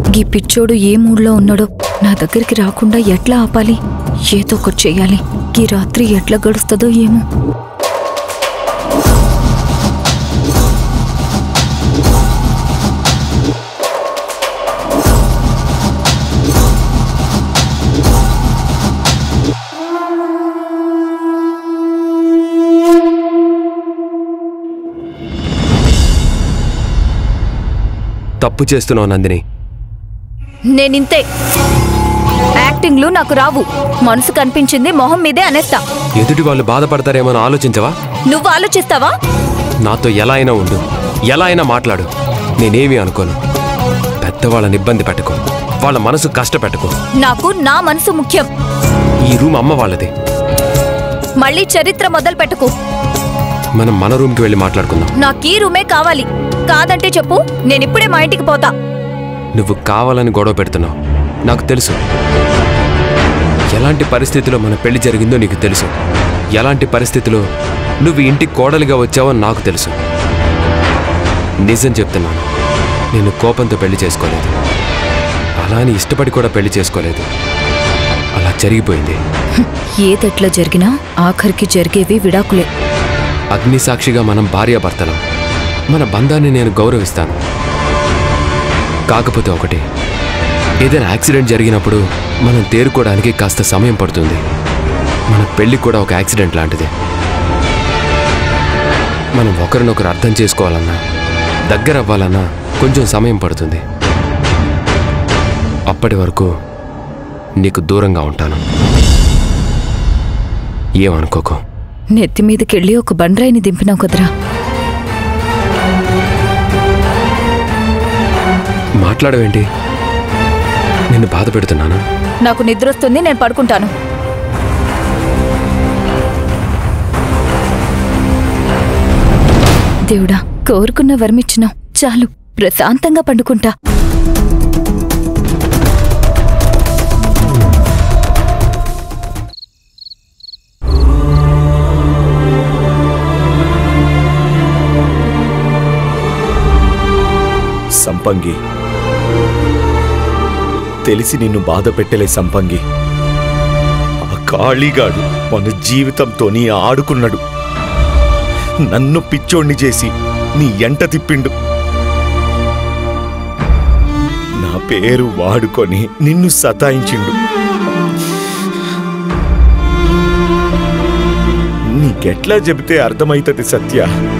ఈ పిచ్చోడు ఏ మూడ్లో ఉన్నాడో నా దగ్గరికి రాకుండా ఎట్లా ఆపాలి ఏదో ఒకటి చెయ్యాలి ఈ రాత్రి ఎట్లా గడుస్తుందో ఏమో తప్పు చేస్తున్నావు నందిని నేనింతే యాక్టింగ్లు నాకు రావు మనసు కనిపించింది మొహం మీదే అనేస్తా ఎదుటి వాళ్ళు బాధపడతారేమో అని ఆలోచించవా నువ్వు ఆలోచిస్తావా నాతో ఎలా అయినా ఉండు ఎలా అయినా మాట్లాడు నేనేమీ అనుకోను పెద్దవాళ్ళని ఇబ్బంది పెట్టుకో వాళ్ళ మనసు కష్టపెట్టుకో నాకు నా మనసు ముఖ్యం ఈ రూమ్ అమ్మ వాళ్ళది మళ్ళీ చరిత్ర మొదలు పెట్టుకు మనం మన రూమ్కి వెళ్ళి మాట్లాడుకుందాం నాకు ఈ రూమే కావాలి కాదంటే చెప్పు నేనిప్పుడే మా ఇంటికి పోతా నువ్వు కావాలని గొడవ పెడుతున్నావు నాకు తెలుసు ఎలాంటి పరిస్థితిలో మన పెళ్లి జరిగిందో నీకు తెలుసు ఎలాంటి పరిస్థితిలో నువ్వు ఇంటికి కోడలిగా వచ్చావో నాకు తెలుసు నిజం చెప్తున్నాను నేను కోపంతో పెళ్లి చేసుకోలేదు అలా అని ఇష్టపడి కూడా పెళ్లి చేసుకోలేదు అలా జరిగిపోయింది ఏదెట్లా జరిగినా ఆఖరికి జరిగేవి విడాకులే అగ్నిసాక్షిగా మనం భార్యాభర్తలం మన బంధాన్ని నేను గౌరవిస్తాను కాకపోతే ఒకటి ఏదైనా యాక్సిడెంట్ జరిగినప్పుడు మనం తేరుకోవడానికి కాస్త సమయం పడుతుంది మన పెళ్లి కూడా ఒక యాక్సిడెంట్ లాంటిదే మనం ఒకరినొకరు అర్థం చేసుకోవాలన్నా దగ్గర అవ్వాలన్నా కొంచెం సమయం పడుతుంది అప్పటి వరకు నీకు దూరంగా ఉంటాను ఏమనుకోకు నెత్తి మీదకెళ్ళి ఒక బండ్రాయిని దింపినావు కదరా మాట్లాడవేంటి నిన్ను బాధ పెడుతున్నాను నాకు నిద్ర వస్తుంది నేను పడుకుంటాను దేవుడా కోరుకున్న వరమిచ్చినావు చాలు ప్రశాంతంగా పండుకుంటా సంపంగి తెలిసి నిన్ను బాధ పెట్టలే సంపంగి ఆ కాళీగాడు మన జీవితంతోని ఆడుకున్నాడు నన్ను పిచ్చోణ్ణి చేసి నీ ఎంట తిప్పిండు నా పేరు వాడుకొని నిన్ను సతాయించిండు నీకెట్లా చెబితే అర్థమైతది సత్య